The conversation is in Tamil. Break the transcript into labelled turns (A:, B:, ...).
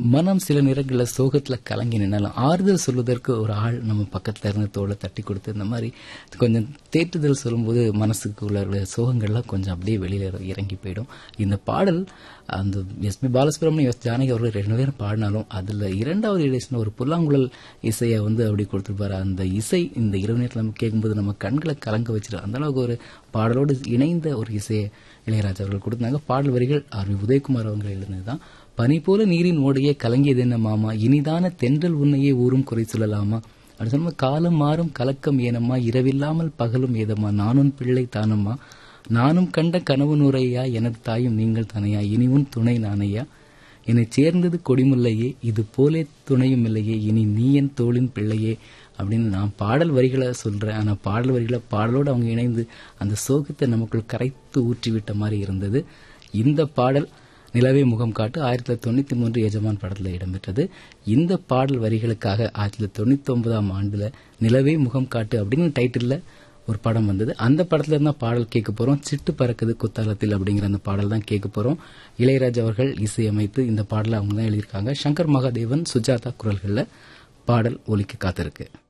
A: மனம் சில நேரங்களில் சோகத்துல கலங்கி நின்னாலும் ஆறுதல் சொல்வதற்கு ஒரு ஆள் நம்ம பக்கத்துல இருந்து தோலை தட்டி கொடுத்து இந்த மாதிரி கொஞ்சம் தேற்றுதல் சொல்லும்போது மனசுக்கு உள்ள சோகங்கள்லாம் கொஞ்சம் அப்படியே வெளியில இறங்கி போயிடும் இந்த பாடல் அந்த S P Balasubrahmanyam S Janaki அவர்கள் ரெண்டு பேரும் பாடினாலும் அதுல இரண்டாவது இடைஸ்ல ஒரு புல்லாங்குழல் இசையை வந்து அப்படி கொடுத்துருப்பாரு அந்த இசை இந்த இரவு நேரத்தில் நம்ம கேட்கும்போது நம்ம கண்களை கலங்க வச்சிடும் அந்த அளவுக்கு ஒரு பாடலோடு இணைந்த ஒரு இசையை இளையராஜா அவர்கள் கொடுத்தாங்க பாடல் வரிகள் ஆர் வி உதயகுமார் அவங்க எழுதினதுதான் பனி போல நீரின் ஓடையே கலங்கியது என்ன மாமா இனிதான தென்றல் உன்னையே ஊரும் குறை சொல்லலாமா அப்படி சொன்ன காலம் மாறும் கலக்கம் ஏனம்மா இரவில்லாமல் பகலும் ஏதம்மா நானும் பிள்ளை தானம்மா நானும் கண்ட கனவு நூறையா எனது தாயும் நீங்கள் தானையா இனி உன் துணை நானையா என்னை சேர்ந்தது கொடிமுல்லையே இது போலே துணையும் இல்லையே இனி நீ என் தோளின் பிள்ளையே அப்படின்னு நான் பாடல் வரிகளை சொல்றேன் ஆனா பாடல் வரிகளை பாடலோடு அவங்க இணைந்து அந்த சோகத்தை நமக்குள் கரைத்து ஊற்றிவிட்ட மாதிரி இருந்தது இந்த பாடல் நிலவே முகம் காட்டு ஆயிரத்தி தொள்ளாயிரத்தி தொண்ணூத்தி மூன்று எஜமான் படத்தில் இடம்பெற்றது இந்த பாடல் வரிகளுக்காக ஆயிரத்தி தொள்ளாயிரத்தி தொண்ணூத்தி ஒன்பதாம் ஆண்டுல நிலவே முகம் காட்டு அப்படின்னு டைட்டில்ல ஒரு படம் வந்தது அந்த படத்துல இருந்தா பாடல் கேட்க போறோம் சிட்டு பறக்குது குத்தாலத்தில் அப்படிங்கிற அந்த பாடல் தான் கேட்க போறோம் இளையராஜா அவர்கள் இசையமைத்து இந்த பாடலை அவங்க தான் எழுதியிருக்காங்க சங்கர் மகாதேவன் சுஜாதா குரல்கள்ல பாடல் ஒலிக்க காத்திருக்கு